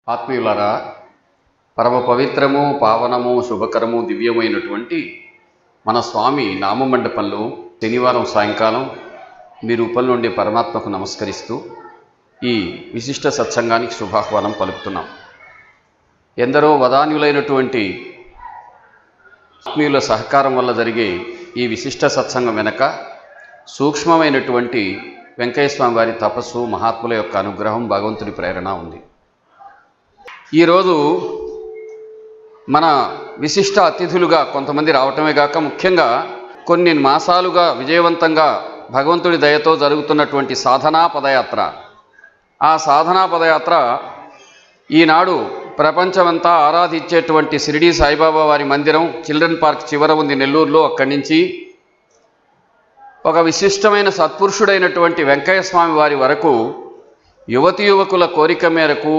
ఆత్మీయులారా పరమ పవిత్రము పావనము శుభకరము దివ్యమైనటువంటి మన స్వామి నామమండపంలో శనివారం సాయంకాలం మీ రూపంలో ఉండే పరమాత్మకు నమస్కరిస్తూ ఈ విశిష్ట సత్సంగానికి శుభాహ్వానం పలుకుతున్నాం ఎందరో వదాన్యులైనటువంటి ఆత్మీయుల సహకారం వల్ల జరిగే ఈ విశిష్ట సత్సంగం వెనక సూక్ష్మమైనటువంటి వెంకయ్య స్వామి వారి తపస్సు మహాత్ముల యొక్క అనుగ్రహం భగవంతుడి ప్రేరణ ఉంది ఈరోజు మన విశిష్ట అతిథులుగా కొంతమంది రావటమే కాక ముఖ్యంగా కొన్ని మాసాలుగా విజయవంతంగా భగవంతుడి దయతో జరుగుతున్నటువంటి సాధనా పదయాత్ర ఆ సాధనా పదయాత్ర ఈనాడు ప్రపంచమంతా ఆరాధించేటువంటి షిరిడి సాయిబాబా వారి మందిరం చిల్డ్రన్ పార్క్ చివర ఉంది నెల్లూరులో అక్కడి నుంచి ఒక విశిష్టమైన సత్పురుషుడైనటువంటి వెంకయ్య స్వామి వారి వరకు యువతి యువకుల కోరిక మేరకు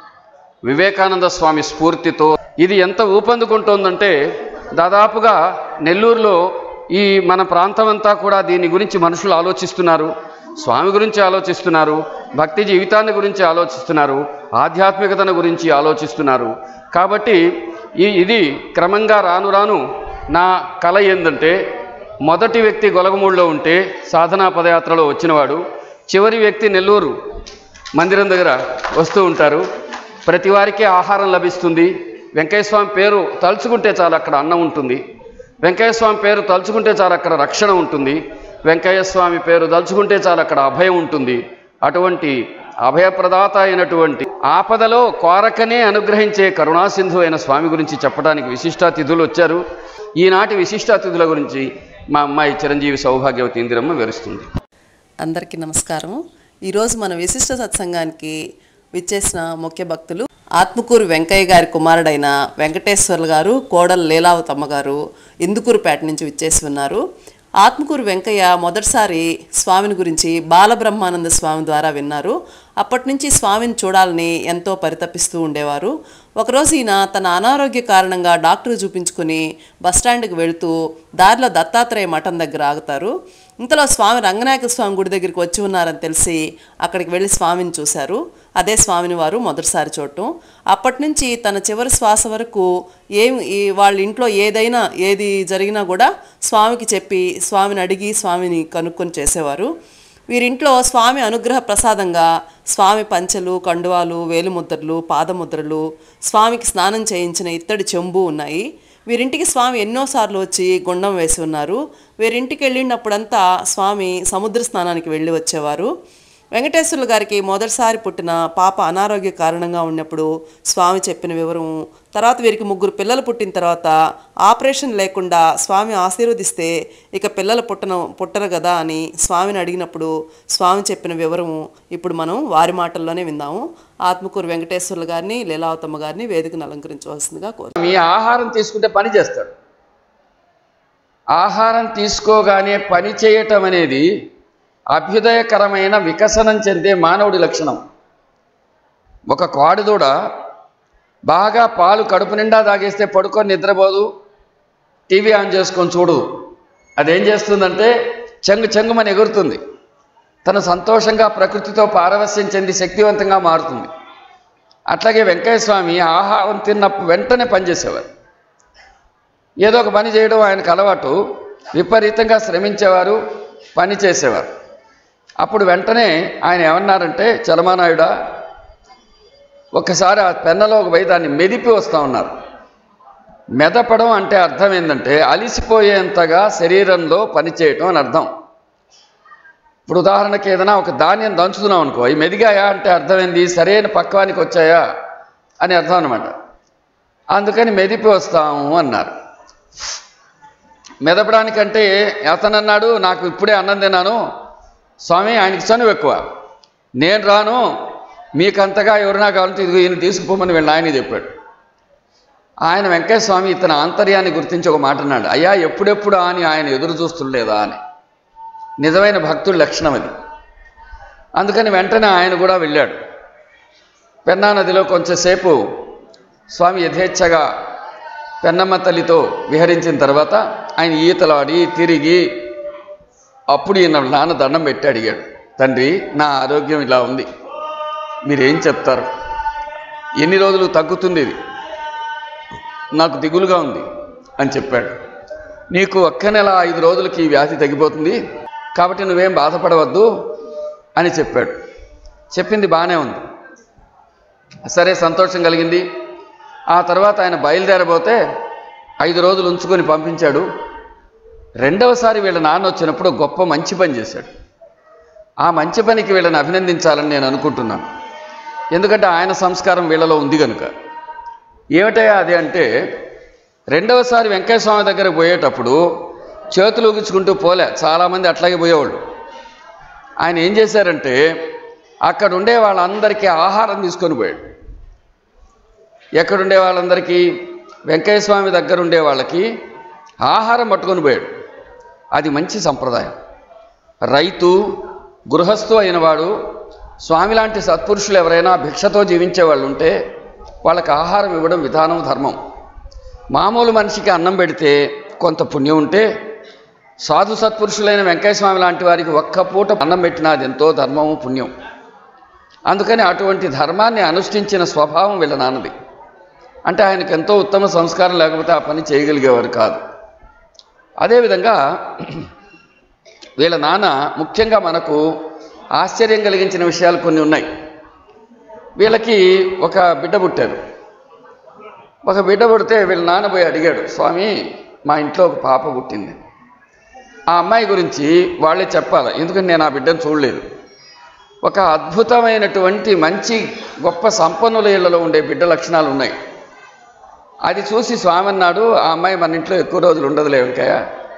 వివేకానంద స్వామి స్ఫూర్తితో ఇది ఎంత ఊపందుకుంటోందంటే దాదాపుగా నెల్లూరులో ఈ మన ప్రాంతం అంతా కూడా దీని గురించి మనుషులు ఆలోచిస్తున్నారు స్వామి గురించి ఆలోచిస్తున్నారు భక్తి జీవితాన్ని గురించి ఆలోచిస్తున్నారు ఆధ్యాత్మికతను గురించి ఆలోచిస్తున్నారు కాబట్టి ఈ ఇది క్రమంగా రాను రాను నా కల ఏందంటే మొదటి వ్యక్తి గొలగమూడిలో ఉంటే సాధనా పదయాత్రలో వచ్చినవాడు చివరి వ్యక్తి నెల్లూరు మందిరం దగ్గర వస్తూ ఉంటారు ప్రతి వారికి ఆహారం లభిస్తుంది వెంకయ్యస్వామి పేరు తలుచుకుంటే చాలు అక్కడ అన్నం ఉంటుంది వెంకయ్యస్వామి పేరు తలుచుకుంటే చాలు అక్కడ రక్షణ ఉంటుంది వెంకయ్యస్వామి పేరు తలుచుకుంటే చాలు అక్కడ అభయం ఉంటుంది అటువంటి అభయప్రదాత అయినటువంటి ఆపదలో కోరకనే అనుగ్రహించే కరుణాసింధు అయిన స్వామి గురించి చెప్పడానికి విశిష్టాతిథులు వచ్చారు ఈనాటి విశిష్టాతిథుల గురించి మా అమ్మాయి చిరంజీవి సౌభాగ్యవతి ఇందిరమ్మ వివరిస్తుంది అందరికీ నమస్కారం ఈరోజు మన విశిష్ట సత్సంగానికి విచ్చేసిన ముఖ్య భక్తులు ఆత్మకూరు వెంకయ్య గారి కుమారుడైన వెంకటేశ్వర్లు గారు కోడలు లీలావతమ్మ గారు ఇందుకూరుపేట నుంచి విచ్చేసి ఉన్నారు ఆత్మకూరు వెంకయ్య మొదటిసారి స్వామిని గురించి బాలబ్రహ్మానంద స్వామి ద్వారా విన్నారు అప్పటి నుంచి స్వామిని చూడాలని ఎంతో పరితపిస్తూ ఉండేవారు ఒకరోజు ఈయన తన అనారోగ్య కారణంగా డాక్టర్ చూపించుకుని బస్టాండ్కి వెళుతూ దారిలో దత్తాత్రేయ మఠం దగ్గర ఆగుతారు ఇంతలో స్వామి రంగనాయక స్వామి గుడి దగ్గరికి వచ్చి ఉన్నారని తెలిసి అక్కడికి వెళ్ళి స్వామిని చూశారు అదే స్వామిని వారు మొదటిసారి చూడటం అప్పటి నుంచి తన చివరి శ్వాస వరకు ఏం ఈ వాళ్ళ ఇంట్లో ఏదైనా ఏది జరిగినా కూడా స్వామికి చెప్పి స్వామిని అడిగి స్వామిని కనుక్కొని చేసేవారు వీరింట్లో స్వామి అనుగ్రహ ప్రసాదంగా స్వామి పంచెలు కండువాలు వేలుముద్రలు పాదముద్రలు స్వామికి స్నానం చేయించిన ఇత్తడి చెంబు ఉన్నాయి వీరింటికి స్వామి ఎన్నోసార్లు వచ్చి గుండం వేసి ఉన్నారు వీరింటికి వెళ్ళినప్పుడంతా స్వామి సముద్ర స్నానానికి వెళ్ళి వచ్చేవారు వెంకటేశ్వర్లు గారికి మొదటిసారి పుట్టిన పాప అనారోగ్య కారణంగా ఉన్నప్పుడు స్వామి చెప్పిన వివరం తర్వాత వీరికి ముగ్గురు పిల్లలు పుట్టిన తర్వాత ఆపరేషన్ లేకుండా స్వామి ఆశీర్వదిస్తే ఇక పిల్లలు పుట్టను పుట్టరు కదా అని స్వామిని అడిగినప్పుడు స్వామి చెప్పిన వివరం ఇప్పుడు మనం వారి మాటల్లోనే విందాము ఆత్మకూరు వెంకటేశ్వర్లు గారిని లీలావతమ్మ గారిని వేదికను అలంకరించవలసిందిగా కోరు మీ ఆహారం తీసుకుంటే పని చేస్తాడు ఆహారం తీసుకోగానే పని చేయటం అనేది అభ్యుదయకరమైన వికసనం చెందే మానవుడి లక్షణం ఒక కోడిదూడ బాగా పాలు కడుపు నిండా తాగేస్తే పడుకొని నిద్రపోదు టీవీ ఆన్ చేసుకొని చూడు అదేం చేస్తుందంటే చెంగు చెంగుమని ఎగురుతుంది తను సంతోషంగా ప్రకృతితో పారవస్యం చెంది శక్తివంతంగా మారుతుంది అట్లాగే వెంకయ్య స్వామి ఆహారం తిన్నప్పుడు వెంటనే పనిచేసేవారు ఏదో ఒక పని చేయడం ఆయనకు అలవాటు విపరీతంగా శ్రమించేవారు పని చేసేవారు అప్పుడు వెంటనే ఆయన ఏమన్నారంటే చలమానాయుడా ఒక్కసారి ఆ పెన్నలోకి పోయి దాన్ని మెదిపి వస్తూ ఉన్నారు మెదపడం అంటే అర్థం ఏంటంటే అలిసిపోయేంతగా శరీరంలో పనిచేయటం అని అర్థం ఇప్పుడు ఉదాహరణకి ఏదైనా ఒక ధాన్యం దంచుతున్నాం అనుకో ఈ మెదిగాయా అంటే అర్థమైంది సరైన పక్వానికి వచ్చాయా అని అర్థం అనమాట అందుకని మెదిపి వస్తాము అన్నారు మెదపడానికంటే అతను అన్నాడు నాకు ఇప్పుడే అన్నం తిన్నాను స్వామి ఆయనకి చనువు ఎక్కువ నేను రాను మీకంతగా ఎవరైనా కావాలంటే ఇదిగో ఈయన తీసుకుపోమని వీళ్ళ ఆయన చెప్పాడు ఆయన వెంకయ్య స్వామి ఇతని ఆంతర్యాన్ని గుర్తించి ఒక మాట అన్నాడు అయ్యా ఎప్పుడెప్పుడు అని ఆయన ఎదురు చూస్తుండేదా అని నిజమైన భక్తుడి లక్షణం అది అందుకని వెంటనే ఆయన కూడా వెళ్ళాడు పెన్నా నదిలో కొంచెంసేపు స్వామి యథేచ్ఛగా పెన్నమ్మ తల్లితో విహరించిన తర్వాత ఆయన ఈతలాడి తిరిగి అప్పుడు ఈయన నాన్న దండం పెట్టి అడిగాడు తండ్రి నా ఆరోగ్యం ఇలా ఉంది మీరేం చెప్తారు ఎన్ని రోజులు తగ్గుతుంది ఇది నాకు దిగులుగా ఉంది అని చెప్పాడు నీకు ఒక్క నెల ఐదు రోజులకి ఈ వ్యాధి తగ్గిపోతుంది కాబట్టి నువ్వేం బాధపడవద్దు అని చెప్పాడు చెప్పింది బాగానే ఉంది సరే సంతోషం కలిగింది ఆ తర్వాత ఆయన బయలుదేరబోతే ఐదు రోజులు ఉంచుకొని పంపించాడు రెండవసారి వీళ్ళ నాన్న వచ్చినప్పుడు గొప్ప మంచి పని చేశాడు ఆ మంచి పనికి వీళ్ళని అభినందించాలని నేను అనుకుంటున్నాను ఎందుకంటే ఆయన సంస్కారం వీళ్ళలో ఉంది కనుక ఏమిటయా అది అంటే రెండవసారి వెంకయ్య స్వామి దగ్గరకు పోయేటప్పుడు చేతులు ఊగించుకుంటూ పోలే చాలామంది అట్లాగే పోయేవాళ్ళు ఆయన ఏం చేశారంటే అక్కడ ఉండే వాళ్ళందరికీ ఆహారం తీసుకొని పోయాడు ఎక్కడుండే వాళ్ళందరికీ వెంకయ్య స్వామి దగ్గర ఉండే వాళ్ళకి ఆహారం పట్టుకొని పోయాడు అది మంచి సంప్రదాయం రైతు గృహస్థు అయినవాడు స్వామి లాంటి సత్పురుషులు ఎవరైనా భిక్షతో జీవించే వాళ్ళు ఉంటే వాళ్ళకి ఆహారం ఇవ్వడం విధానం ధర్మం మామూలు మనిషికి అన్నం పెడితే కొంత పుణ్యం ఉంటే సాధు సత్పురుషులైన వెంకయ్య స్వామి లాంటి వారికి ఒక్క పూట అన్నం పెట్టినా అది ఎంతో ధర్మము పుణ్యం అందుకని అటువంటి ధర్మాన్ని అనుష్ఠించిన స్వభావం వీళ్ళ నాన్నది అంటే ఆయనకు ఎంతో ఉత్తమ సంస్కారం లేకపోతే ఆ పని చేయగలిగేవారు కాదు అదేవిధంగా వీళ్ళ నాన్న ముఖ్యంగా మనకు ఆశ్చర్యం కలిగించిన విషయాలు కొన్ని ఉన్నాయి వీళ్ళకి ఒక బిడ్డ పుట్టారు ఒక బిడ్డ పుడితే వీళ్ళ నాన్న పోయి అడిగాడు స్వామి మా ఇంట్లో ఒక పాప పుట్టింది ఆ అమ్మాయి గురించి వాళ్ళే చెప్పాలి ఎందుకంటే నేను ఆ బిడ్డను చూడలేదు ఒక అద్భుతమైనటువంటి మంచి గొప్ప సంపన్నుల ఇళ్లలో ఉండే బిడ్డ లక్షణాలు ఉన్నాయి అది చూసి స్వామి అన్నాడు ఆ అమ్మాయి మన ఇంట్లో ఎక్కువ రోజులు ఉండదులే వెంకయ్య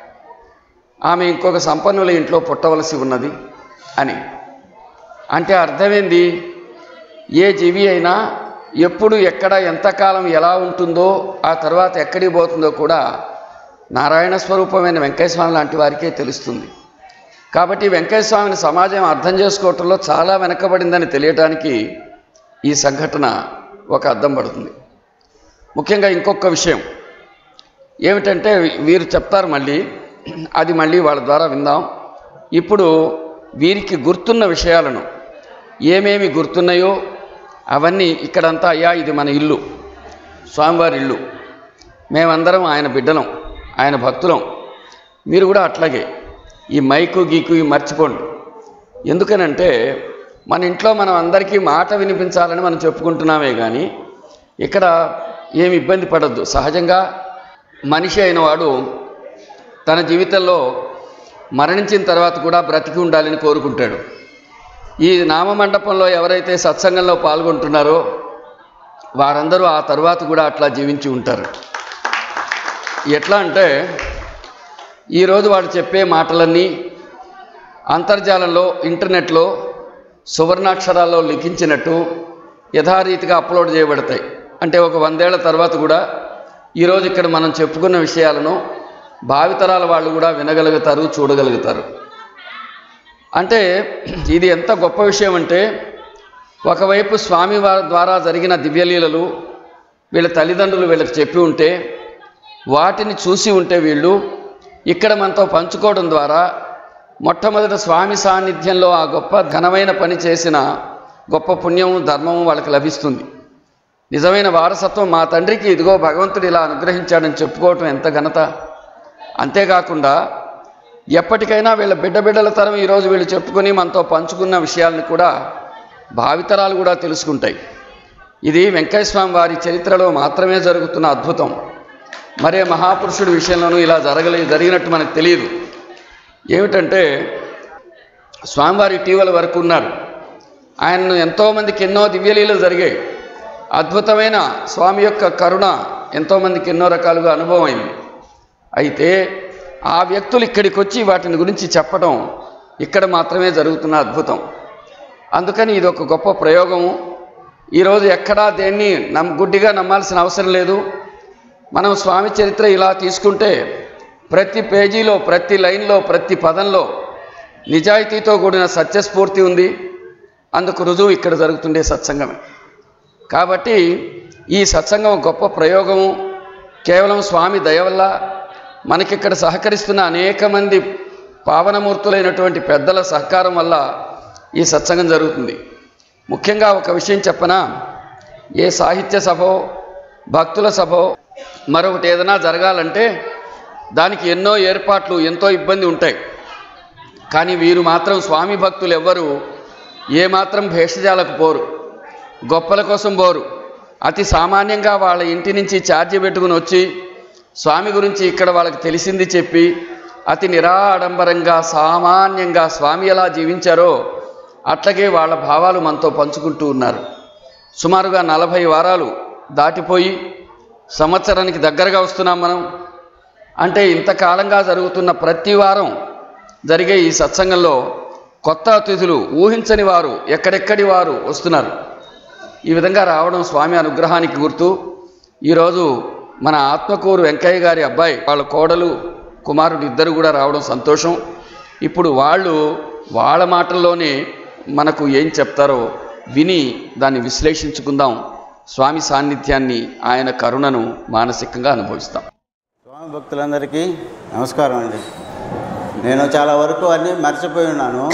ఆమె ఇంకొక సంపన్నుల ఇంట్లో పుట్టవలసి ఉన్నది అని అంటే అర్థమైంది ఏ జీవి అయినా ఎప్పుడు ఎక్కడ ఎంతకాలం ఎలా ఉంటుందో ఆ తర్వాత ఎక్కడికి పోతుందో కూడా నారాయణ స్వరూపమైన వెంకయ్యస్వామి లాంటి వారికే తెలుస్తుంది కాబట్టి వెంకయ్యస్వామిని సమాజం అర్థం చేసుకోవటంలో చాలా వెనకబడిందని తెలియటానికి ఈ సంఘటన ఒక అర్థం పడుతుంది ముఖ్యంగా ఇంకొక విషయం ఏమిటంటే వీరు చెప్తారు మళ్ళీ అది మళ్ళీ వాళ్ళ ద్వారా విందాం ఇప్పుడు వీరికి గుర్తున్న విషయాలను ఏమేమి గుర్తున్నాయో అవన్నీ ఇక్కడంతా అయ్యా ఇది మన ఇల్లు స్వామివారి ఇల్లు మేమందరం ఆయన బిడ్డలం ఆయన భక్తులం మీరు కూడా అట్లాగే ఈ మైకు గీకు ఇవి మర్చిపోండి ఎందుకనంటే మన ఇంట్లో మనం అందరికీ మాట వినిపించాలని మనం చెప్పుకుంటున్నామే కానీ ఇక్కడ ఏమి ఇబ్బంది పడద్దు సహజంగా మనిషి అయిన వాడు తన జీవితంలో మరణించిన తర్వాత కూడా బ్రతికి ఉండాలని కోరుకుంటాడు ఈ నామమండపంలో ఎవరైతే సత్సంగంలో పాల్గొంటున్నారో వారందరూ ఆ తర్వాత కూడా అట్లా జీవించి ఉంటారు ఎట్లా అంటే ఈరోజు వాడు చెప్పే మాటలన్నీ అంతర్జాలంలో ఇంటర్నెట్లో సువర్ణాక్షరాల్లో లిఖించినట్టు యథారీతిగా అప్లోడ్ చేయబడతాయి అంటే ఒక వందేళ్ల తర్వాత కూడా ఈరోజు ఇక్కడ మనం చెప్పుకున్న విషయాలను భావితరాల వాళ్ళు కూడా వినగలుగుతారు చూడగలుగుతారు అంటే ఇది ఎంత గొప్ప విషయం అంటే ఒకవైపు స్వామి వారి ద్వారా జరిగిన దివ్యలీలలు వీళ్ళ తల్లిదండ్రులు వీళ్ళకి చెప్పి ఉంటే వాటిని చూసి ఉంటే వీళ్ళు ఇక్కడ మనతో పంచుకోవడం ద్వారా మొట్టమొదట స్వామి సాన్నిధ్యంలో ఆ గొప్ప ఘనమైన పని చేసిన గొప్ప పుణ్యము ధర్మము వాళ్ళకి లభిస్తుంది నిజమైన వారసత్వం మా తండ్రికి ఇదిగో భగవంతుడు ఇలా అనుగ్రహించాడని చెప్పుకోవటం ఎంత ఘనత అంతేకాకుండా ఎప్పటికైనా వీళ్ళ బిడ్డ బిడ్డల తరం ఈరోజు వీళ్ళు చెప్పుకొని మనతో పంచుకున్న విషయాలను కూడా భావితరాలు కూడా తెలుసుకుంటాయి ఇది వెంకయ్యస్వామి వారి చరిత్రలో మాత్రమే జరుగుతున్న అద్భుతం మరే మహాపురుషుడి విషయంలోనూ ఇలా జరగలే జరిగినట్టు మనకు తెలియదు ఏమిటంటే స్వామివారి ఇటీవల వరకు ఉన్నారు ఆయనను ఎంతోమందికి ఎన్నో దివ్యలీలలు జరిగాయి అద్భుతమైన స్వామి యొక్క కరుణ ఎంతోమందికి ఎన్నో రకాలుగా అనుభవం అయింది అయితే ఆ వ్యక్తులు ఇక్కడికి వచ్చి వాటిని గురించి చెప్పడం ఇక్కడ మాత్రమే జరుగుతున్న అద్భుతం అందుకని ఇది ఒక గొప్ప ప్రయోగము ఈరోజు ఎక్కడా దేన్ని నమ్ గుడ్డిగా నమ్మాల్సిన అవసరం లేదు మనం స్వామి చరిత్ర ఇలా తీసుకుంటే ప్రతి పేజీలో ప్రతి లైన్లో ప్రతి పదంలో నిజాయితీతో కూడిన సత్యస్ఫూర్తి ఉంది అందుకు రుజువు ఇక్కడ జరుగుతుండే సత్సంగమే కాబట్టి ఈ సత్సంగం గొప్ప ప్రయోగము కేవలం స్వామి దయ వల్ల మనకిక్కడ సహకరిస్తున్న అనేక మంది పావనమూర్తులైనటువంటి పెద్దల సహకారం వల్ల ఈ సత్సంగం జరుగుతుంది ముఖ్యంగా ఒక విషయం చెప్పనా ఏ సాహిత్య సభో భక్తుల సభో మరొకటి ఏదైనా జరగాలంటే దానికి ఎన్నో ఏర్పాట్లు ఎంతో ఇబ్బంది ఉంటాయి కానీ వీరు మాత్రం స్వామి భక్తులు ఎవ్వరూ ఏమాత్రం భేషజాలకు పోరు గొప్పల కోసం పోరు అతి సామాన్యంగా వాళ్ళ ఇంటి నుంచి ఛార్జీ పెట్టుకుని వచ్చి స్వామి గురించి ఇక్కడ వాళ్ళకి తెలిసింది చెప్పి అతి నిరాడంబరంగా సామాన్యంగా స్వామి ఎలా జీవించారో అట్లాగే వాళ్ళ భావాలు మనతో పంచుకుంటూ ఉన్నారు సుమారుగా నలభై వారాలు దాటిపోయి సంవత్సరానికి దగ్గరగా వస్తున్నాం మనం అంటే ఇంతకాలంగా జరుగుతున్న ప్రతి వారం జరిగే ఈ సత్సంగంలో కొత్త అతిథులు ఊహించని వారు ఎక్కడెక్కడి వారు వస్తున్నారు ఈ విధంగా రావడం స్వామి అనుగ్రహానికి గుర్తు ఈరోజు మన ఆత్మకూరు వెంకయ్య గారి అబ్బాయి వాళ్ళ కోడలు కుమారుడు ఇద్దరు కూడా రావడం సంతోషం ఇప్పుడు వాళ్ళు వాళ్ళ మాటల్లోనే మనకు ఏం చెప్తారో విని దాన్ని విశ్లేషించుకుందాం స్వామి సాన్నిధ్యాన్ని ఆయన కరుణను మానసికంగా అనుభవిస్తాం స్వామి భక్తులందరికీ నమస్కారం అండి నేను చాలా వరకు అన్నీ మర్చిపోయి ఉన్నాను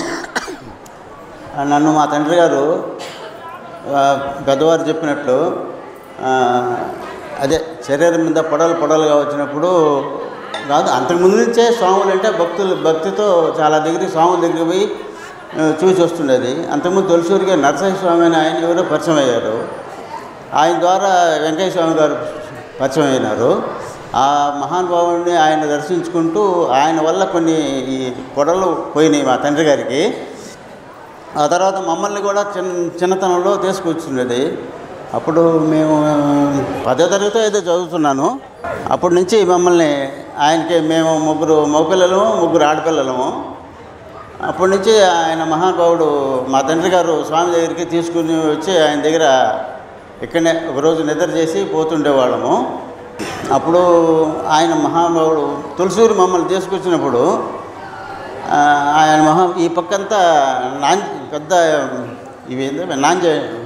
ఆ, నన్ను మా తండ్రి గారు ఆ, పెద్దవారు చెప్పినట్లు ఆ, అదే శరీరం మీద పొడలు పొడలుగా వచ్చినప్పుడు కాదు అంతకుముందు నుంచే స్వాములు అంటే భక్తులు భక్తితో చాలా దగ్గరికి స్వాముల దగ్గరికి పోయి ఆ, చూసి వస్తుండేది అంతకుముందు తొలిసూరిగా నరసింహ స్వామి అని ఆయన ఎవరో పరిచయం అయ్యారు ఆయన ద్వారా వెంకయ్య స్వామి గారు పరిచయం అయినారు ఆ మహానుభావుడిని ఆయన దర్శించుకుంటూ ఆయన వల్ల కొన్ని ఈ పొడలు పోయినాయి మా తండ్రి గారికి ఆ తర్వాత మమ్మల్ని కూడా చిన్న చిన్నతనంలో తీసుకొచ్చుండేది అప్పుడు మేము పదో తరగతి ఏదో చదువుతున్నాను అప్పటి నుంచి మమ్మల్ని ఆయనకి మేము ముగ్గురు మగపిల్లలము ముగ్గురు ఆడపిల్లలము అప్పటి నుంచి ఆయన మహానుభావుడు మా తండ్రి గారు స్వామి దగ్గరికి తీసుకుని వచ్చి ఆయన దగ్గర ఇక్కడనే ఒకరోజు నిద్ర చేసి పోతుండేవాళ్ళము అప్పుడు ఆయన మహానుభావుడు తులసూరు మమ్మల్ని తీసుకొచ్చినప్పుడు ఆ, ఆయన మహా ఈ పక్కంతా నాన్ పెద్ద ఇవి ఏంటంటే నాంజ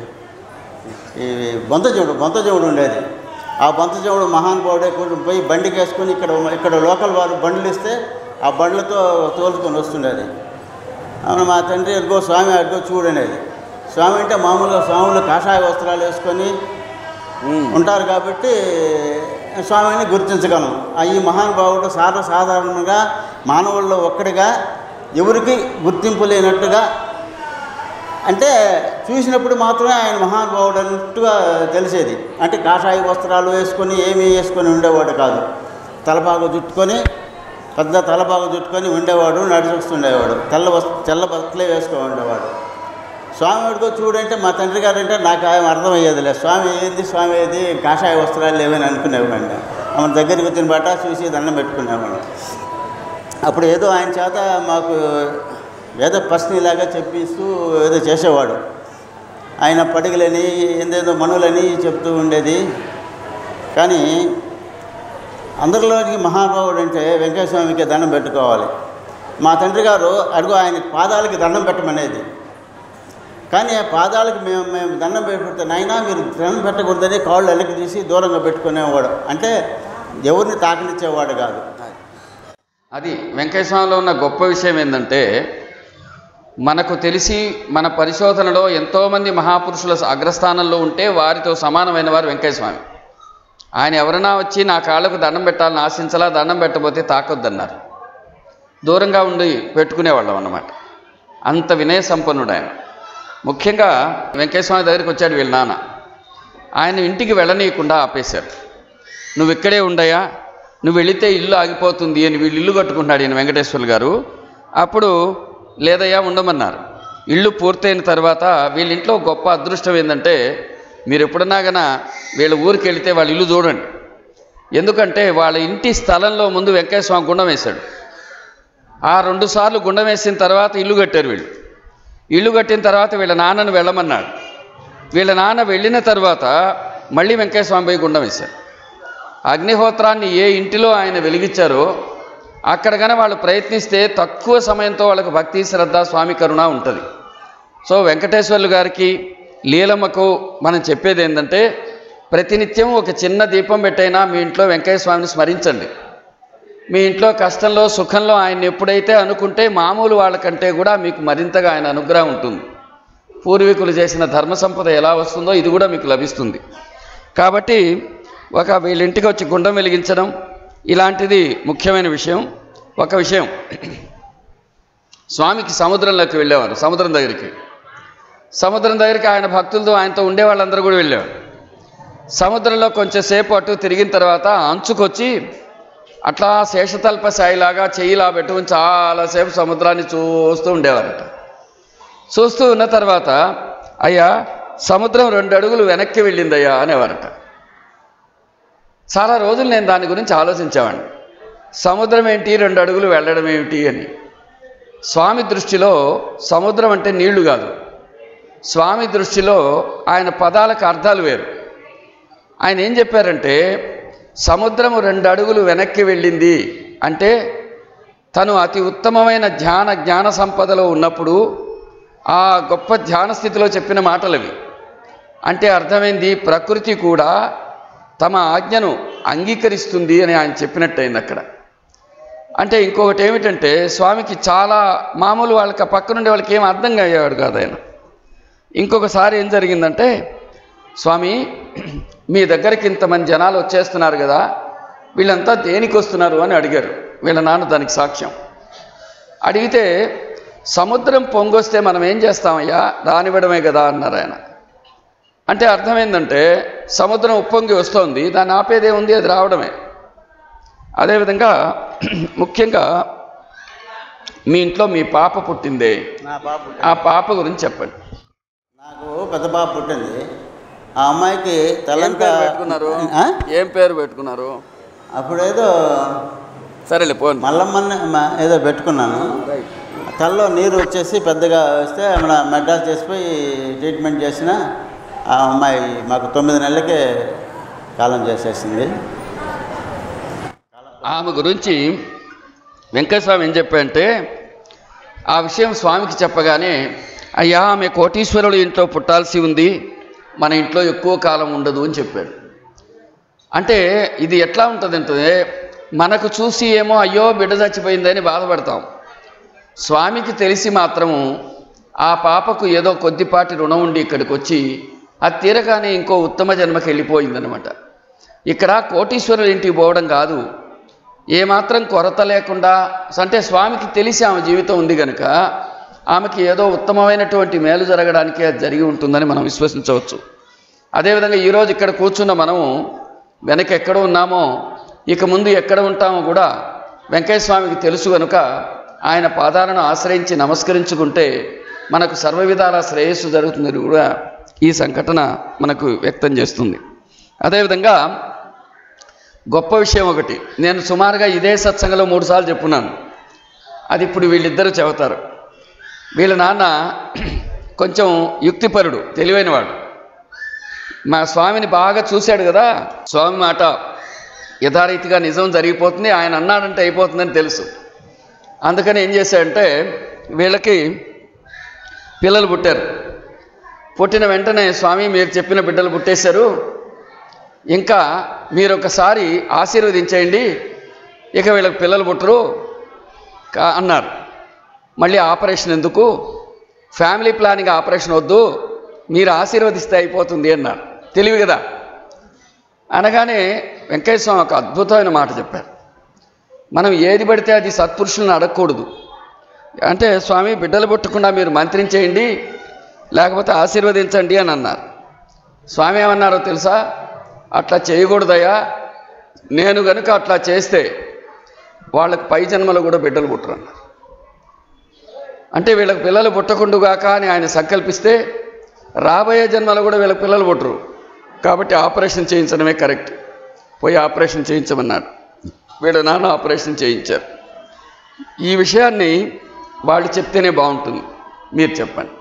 ఈ బొంతజముడు బొంతజముడు ఉండేది ఆ బొంతజముడు మహానుభావుడే కొంచెం పోయి బండికి వేసుకొని ఇక్కడ ఇక్కడ లోకల్ వారు బండ్లు ఇస్తే ఆ బండ్లతో తోలుకొని వస్తుండేది అవును మా తండ్రి అడుగో స్వామి అడుగో చూడనేది స్వామి అంటే మామూలుగా స్వాములు కాషాయ వస్త్రాలు వేసుకొని ఉంటారు కాబట్టి స్వామిని గుర్తించగలం ఆ ఈ మహానుభావుడు సాధారణంగా మానవుల్లో ఒక్కడిగా ఎవరికి గుర్తింపు లేనట్టుగా అంటే చూసినప్పుడు మాత్రమే ఆయన మహానుభావుడు అన్నట్టుగా తెలిసేది అంటే కాషాయ వస్త్రాలు వేసుకొని ఏమీ వేసుకొని ఉండేవాడు కాదు తలపాగు చుట్టుకొని పెద్ద తలపాగు చుట్టుకొని ఉండేవాడు నడిచొస్తుండేవాడు తెల్ల వస్ తెల్ల బట్టలే వేసుకొని ఉండేవాడు స్వామి వాడికో చూడంటే మా తండ్రి గారు అంటే నాకు ఆయన అర్థమయ్యేదిలే స్వామి ఏంది స్వామి ఏది కాషాయ వస్త్రాలు లేవని అనుకునేవాడిని ఆమె దగ్గరికి వచ్చిన బట్ట చూసి దండం పెట్టుకునేవాడు అప్పుడు ఏదో ఆయన చేత మాకు ఏదో ప్రశ్నలాగా చెప్పిస్తూ ఏదో చేసేవాడు ఆయన పడిగలని ఏందేదో మనులని చెప్తూ ఉండేది కానీ అందరిలోకి మహానుభావుడు అంటే వెంకటేశ్వర స్వామికి దండం పెట్టుకోవాలి మా తండ్రి గారు అడుగు ఆయన పాదాలకి దండం పెట్టమనేది కానీ ఆ పాదాలకు మేము మేము దండం పెట్టుకుంటే నాయనా మీరు దండం పెట్టకూడదని కాళ్ళు వెనక్కి తీసి దూరంగా పెట్టుకునేవాడు అంటే ఎవరిని తాకనిచ్చేవాడు కాదు అది వెంకయ్య స్వామిలో ఉన్న గొప్ప విషయం ఏంటంటే మనకు తెలిసి మన పరిశోధనలో ఎంతోమంది మహాపురుషుల అగ్రస్థానంలో ఉంటే వారితో సమానమైన వారు వెంకయ్య స్వామి ఆయన ఎవరైనా వచ్చి నా కాళ్ళకు దండం పెట్టాలని ఆశించలా దండం పెట్టబోతే తాకొద్దన్నారు దూరంగా ఉండి పెట్టుకునేవాళ్ళం అన్నమాట అంత వినయ సంపన్నుడు ఆయన ముఖ్యంగా వెంకయ్య స్వామి దగ్గరికి వచ్చాడు వీళ్ళ నాన్న ఆయన ఇంటికి వెళ్ళనీయకుండా ఆపేశారు నువ్వు ఇక్కడే ఉండయా నువ్వు వెళితే ఇల్లు ఆగిపోతుంది అని వీళ్ళు ఇల్లు కట్టుకుంటున్నాడు ఈయన వెంకటేశ్వర్లు గారు అప్పుడు లేదయ్యా ఉండమన్నారు ఇల్లు పూర్తయిన తర్వాత వీళ్ళ ఇంట్లో గొప్ప అదృష్టం ఏంటంటే మీరు ఎప్పుడన్నా గన వీళ్ళ ఊరికి వెళితే వాళ్ళ ఇల్లు చూడండి ఎందుకంటే వాళ్ళ ఇంటి స్థలంలో ముందు వెంకయ్య స్వామి గుండం వేశాడు ఆ రెండు సార్లు గుండం వేసిన తర్వాత ఇల్లు కట్టారు వీళ్ళు ఇల్లు కట్టిన తర్వాత వీళ్ళ నాన్నను వెళ్ళమన్నాడు వీళ్ళ నాన్న వెళ్ళిన తర్వాత మళ్ళీ వెంకయ్య స్వామి పోయి గుండం వేశారు అగ్నిహోత్రాన్ని ఏ ఇంటిలో ఆయన వెలిగించారో అక్కడ కానీ వాళ్ళు ప్రయత్నిస్తే తక్కువ సమయంతో వాళ్ళకు భక్తి శ్రద్ధ స్వామి కరుణ ఉంటుంది సో వెంకటేశ్వర్లు గారికి లీలమ్మకు మనం చెప్పేది ఏంటంటే ప్రతినిత్యం ఒక చిన్న దీపం పెట్టైనా మీ ఇంట్లో వెంకయ్య స్వామిని స్మరించండి మీ ఇంట్లో కష్టంలో సుఖంలో ఆయన ఎప్పుడైతే అనుకుంటే మామూలు వాళ్ళకంటే కూడా మీకు మరింతగా ఆయన అనుగ్రహం ఉంటుంది పూర్వీకులు చేసిన ధర్మ సంపద ఎలా వస్తుందో ఇది కూడా మీకు లభిస్తుంది కాబట్టి ఒక వీళ్ళ ఇంటికి వచ్చి గుండం వెలిగించడం ఇలాంటిది ముఖ్యమైన విషయం ఒక విషయం స్వామికి సముద్రంలోకి వెళ్ళేవారు సముద్రం దగ్గరికి సముద్రం దగ్గరికి ఆయన భక్తులతో ఆయనతో ఉండే వాళ్ళందరూ కూడా వెళ్ళేవారు సముద్రంలో కొంచెంసేపు అటు తిరిగిన తర్వాత అంచుకొచ్చి అట్లా శేషతల్ప సాయిలాగా చెయ్యిలా పెట్టుకుని చాలాసేపు సముద్రాన్ని చూస్తూ ఉండేవారట చూస్తూ ఉన్న తర్వాత అయ్యా సముద్రం రెండు అడుగులు వెనక్కి వెళ్ళిందయ్యా అనేవారట చాలా రోజులు నేను దాని గురించి ఆలోచించేవాడిని సముద్రం ఏంటి రెండు అడుగులు వెళ్ళడం ఏమిటి అని స్వామి దృష్టిలో సముద్రం అంటే నీళ్లు కాదు స్వామి దృష్టిలో ఆయన పదాలకు అర్థాలు వేరు ఆయన ఏం చెప్పారంటే సముద్రము రెండు అడుగులు వెనక్కి వెళ్ళింది అంటే తను అతి ఉత్తమమైన ధ్యాన జ్ఞాన సంపదలో ఉన్నప్పుడు ఆ గొప్ప ధ్యాన స్థితిలో చెప్పిన మాటలు అవి అంటే అర్థమైంది ప్రకృతి కూడా తమ ఆజ్ఞను అంగీకరిస్తుంది అని ఆయన చెప్పినట్టయింది అక్కడ అంటే ఇంకొకటి ఏమిటంటే స్వామికి చాలా మామూలు వాళ్ళకి ఆ పక్కనుండే వాళ్ళకి ఏం అర్థం అయ్యేవాడు కాదు ఆయన ఇంకొకసారి ఏం జరిగిందంటే స్వామి మీ దగ్గరికి ఇంతమంది జనాలు వచ్చేస్తున్నారు కదా వీళ్ళంతా దేనికి వస్తున్నారు అని అడిగారు వీళ్ళ నాన్న దానికి సాక్ష్యం అడిగితే సముద్రం పొంగొస్తే మనం ఏం చేస్తామయ్యా రానివ్వడమే కదా అన్నారు ఆయన అంటే అర్థం ఏంటంటే సముద్రం ఉప్పొంగి వస్తోంది దాన్ని ఆపేదే ఉంది అది రావడమే అదేవిధంగా ముఖ్యంగా మీ ఇంట్లో మీ పాప పుట్టిందే నా పాప ఆ పాప గురించి చెప్పండి నాకు పెద్ద పాప పుట్టింది ఆ అమ్మాయికి ఏం తలంతా పేరు పెట్టుకున్నారు ఆ? ఏం పేరు పెట్టుకున్నారు అప్పుడేదో సరేలే పోండి మల్లమ్మని మ- ఏదో పెట్టుకున్నాను తల్లో నీరు వచ్చేసి పెద్దగా వస్తే మన మెడ్రాస్ చేసిపోయి ట్రీట్మెంట్ చేసిన ఆ అమ్మాయి మాకు తొమ్మిది నెలలకే కాలం చేసేసింది ఆమె గురించి వెంకటస్వామి ఏం చెప్పారంటే ఆ విషయం స్వామికి చెప్పగానే అయ్యా ఆమె కోటీశ్వరుడు ఇంట్లో పుట్టాల్సి ఉంది మన ఇంట్లో ఎక్కువ కాలం ఉండదు అని చెప్పాడు అంటే ఇది ఎట్లా ఉంటుందంటే మనకు చూసి ఏమో అయ్యో బిడ్డ చచ్చిపోయిందని బాధపడతాం స్వామికి తెలిసి మాత్రము ఆ పాపకు ఏదో కొద్దిపాటి రుణం ఉండి ఇక్కడికి వచ్చి అది తీరగానే ఇంకో ఉత్తమ జన్మకి వెళ్ళిపోయిందనమాట ఇక్కడ కోటీశ్వరుల ఇంటికి పోవడం కాదు ఏమాత్రం కొరత లేకుండా అంటే స్వామికి తెలిసి ఆమె జీవితం ఉంది కనుక ఆమెకి ఏదో ఉత్తమమైనటువంటి మేలు జరగడానికి అది జరిగి ఉంటుందని మనం విశ్వసించవచ్చు అదేవిధంగా ఈరోజు ఇక్కడ కూర్చున్న మనము వెనక ఎక్కడ ఉన్నామో ఇక ముందు ఎక్కడ ఉంటామో కూడా వెంకయ్య స్వామికి తెలుసు కనుక ఆయన పాదాలను ఆశ్రయించి నమస్కరించుకుంటే మనకు సర్వ విధాల శ్రేయస్సు జరుగుతుందని కూడా ఈ సంఘటన మనకు వ్యక్తం చేస్తుంది అదేవిధంగా గొప్ప విషయం ఒకటి నేను సుమారుగా ఇదే సత్సంగంలో మూడుసార్లు చెప్పున్నాను అది ఇప్పుడు వీళ్ళిద్దరూ చెబుతారు వీళ్ళ నాన్న కొంచెం యుక్తిపరుడు తెలివైనవాడు మా స్వామిని బాగా చూశాడు కదా స్వామి మాట యథారీతిగా నిజం జరిగిపోతుంది ఆయన అన్నాడంటే అయిపోతుందని తెలుసు అందుకని ఏం చేశాడంటే వీళ్ళకి పిల్లలు పుట్టారు పుట్టిన వెంటనే స్వామి మీరు చెప్పిన బిడ్డలు పుట్టేశారు ఇంకా మీరు ఒకసారి ఆశీర్వదించేయండి ఇక వీళ్ళకి పిల్లలు పుట్టరు కా- అన్నారు మళ్ళీ ఆపరేషన్ ఎందుకు ఫ్యామిలీ ప్లానింగ్ ఆపరేషన్ వద్దు మీరు ఆశీర్వదిస్తే అయిపోతుంది అన్నారు తెలివి కదా అనగానే వెంకయ్య స్వామి ఒక అద్భుతమైన మాట చెప్పారు మనం ఏది పడితే అది సత్పురుషులను అడగకూడదు అంటే స్వామి బిడ్డలు పుట్టకుండా మీరు మంత్రించేయండి లేకపోతే ఆశీర్వదించండి అని అన్నారు స్వామి ఏమన్నారో తెలుసా అట్లా చేయకూడదయ్యా నేను గనుక అట్లా చేస్తే వాళ్ళకి పై జన్మలో కూడా బిడ్డలు పుట్టరు అన్నారు అంటే వీళ్ళకి పిల్లలు పుట్టకుండుగాక అని ఆయన సంకల్పిస్తే రాబోయే జన్మలో కూడా వీళ్ళకి పిల్లలు పుట్టరు కాబట్టి ఆపరేషన్ చేయించడమే కరెక్ట్ పోయి ఆపరేషన్ చేయించమన్నాడు వీళ్ళ నాన్న ఆపరేషన్ చేయించారు ఈ విషయాన్ని వాళ్ళు చెప్తేనే బాగుంటుంది మీరు చెప్పండి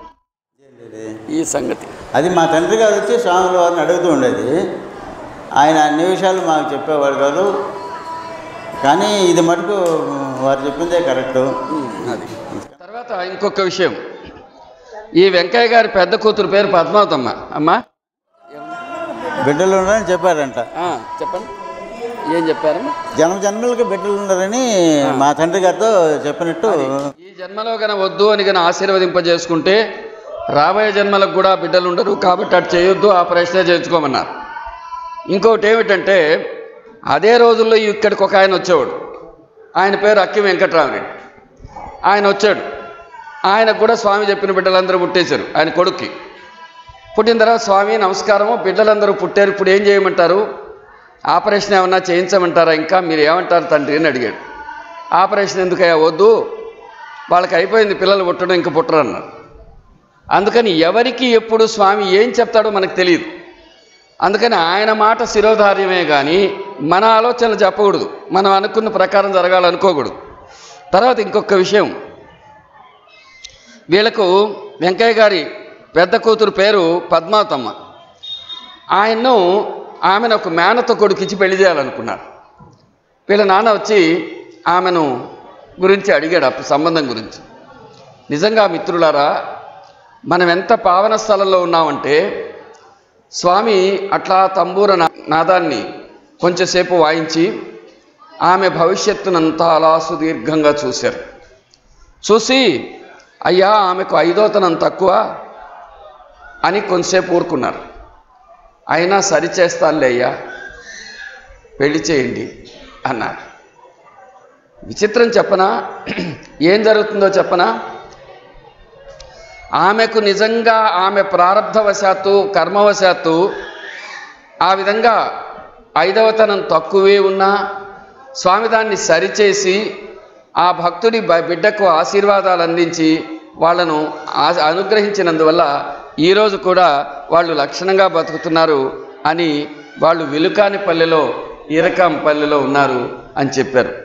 ఈ సంగతి అది మా తండ్రి గారు వచ్చి స్వాముల వారిని అడుగుతూ ఉండేది ఆయన అన్ని విషయాలు మాకు చెప్పేవాడు కాదు కానీ ఇది మటుకు వారు చెప్పిందే కరెక్టు అది తర్వాత ఇంకొక విషయం ఈ వెంకయ్య గారి పెద్ద కూతురు పేరు పద్మావతమ్మ అమ్మా బిడ్డలు ఉన్నారని చెప్పారంట ఆ, చెప్పండి ఏం చెప్పారమ్మా జన్మ జన్మలకి బిడ్డలు ఉన్నారని మా తండ్రి గారితో చెప్పినట్టు ఈ జన్మలో గన వద్దు అని గన ఆశీర్వదింపజేసుకుంటే రాబోయే జన్మలకు కూడా బిడ్డలు ఉండరు కాబట్టి అటు చేయొద్దు ఆపరేషనే చేయించుకోమన్నారు ఇంకొకటి ఏమిటంటే అదే రోజుల్లో ఇక్కడికి ఒక ఆయన వచ్చేవాడు ఆయన పేరు అక్కి వెంకట్రామరెడ్డి ఆయన వచ్చాడు ఆయనకు కూడా స్వామి చెప్పిన బిడ్డలందరూ పుట్టేశారు ఆయన కొడుక్కి పుట్టిన తర్వాత స్వామి నమస్కారము బిడ్డలందరూ పుట్టారు ఇప్పుడు ఏం చేయమంటారు ఆపరేషన్ ఏమన్నా చేయించమంటారా ఇంకా మీరు ఏమంటారు తండ్రి అని అడిగాడు ఆపరేషన్ ఎందుకయ్యా వద్దు వాళ్ళకి అయిపోయింది పిల్లలు పుట్టడం ఇంక పుట్టరు అన్నారు అందుకని ఎవరికి ఎప్పుడు స్వామి ఏం చెప్తాడో మనకు తెలియదు అందుకని ఆయన మాట శిరోధార్యమే కానీ మన ఆలోచనలు చెప్పకూడదు మనం అనుకున్న ప్రకారం జరగాలనుకోకూడదు తర్వాత ఇంకొక విషయం వీళ్ళకు వెంకయ్య గారి పెద్ద కూతురు పేరు పద్మావతమ్మ ఆయన్ను ఆమెను ఒక మేనత కొడుకిచ్చి పెళ్లి చేయాలనుకున్నారు వీళ్ళ నాన్న వచ్చి ఆమెను గురించి అడిగాడు అప్పుడు సంబంధం గురించి నిజంగా మిత్రులారా మనం ఎంత పావన స్థలంలో ఉన్నామంటే స్వామి అట్లా తంబూర నా- నాదాన్ని కొంచెంసేపు వాయించి ఆమె భవిష్యత్తునంతా అలా సుదీర్ఘంగా చూశారు చూసి అయ్యా ఆమెకు ఐదోతనం తక్కువ అని కొంతసేపు ఊరుకున్నారు అయినా సరిచేస్తానులే అయ్యా పెళ్లి చేయండి అన్నారు విచిత్రం చెప్పనా ఏం జరుగుతుందో చెప్పనా ఆమెకు నిజంగా ఆమె ప్రారంధవశాత్తు కర్మవశాత్తు ఆ విధంగా ఐదవతనం తక్కువే ఉన్నా స్వామి దాన్ని సరిచేసి ఆ భక్తుడి బ- బిడ్డకు ఆశీర్వాదాలు అందించి వాళ్ళను ఆ- అనుగ్రహించినందువల్ల ఈరోజు కూడా వాళ్ళు లక్షణంగా బతుకుతున్నారు అని వాళ్ళు విలుకాని పల్లెలో ఈరకాం పల్లెలో ఉన్నారు అని చెప్పారు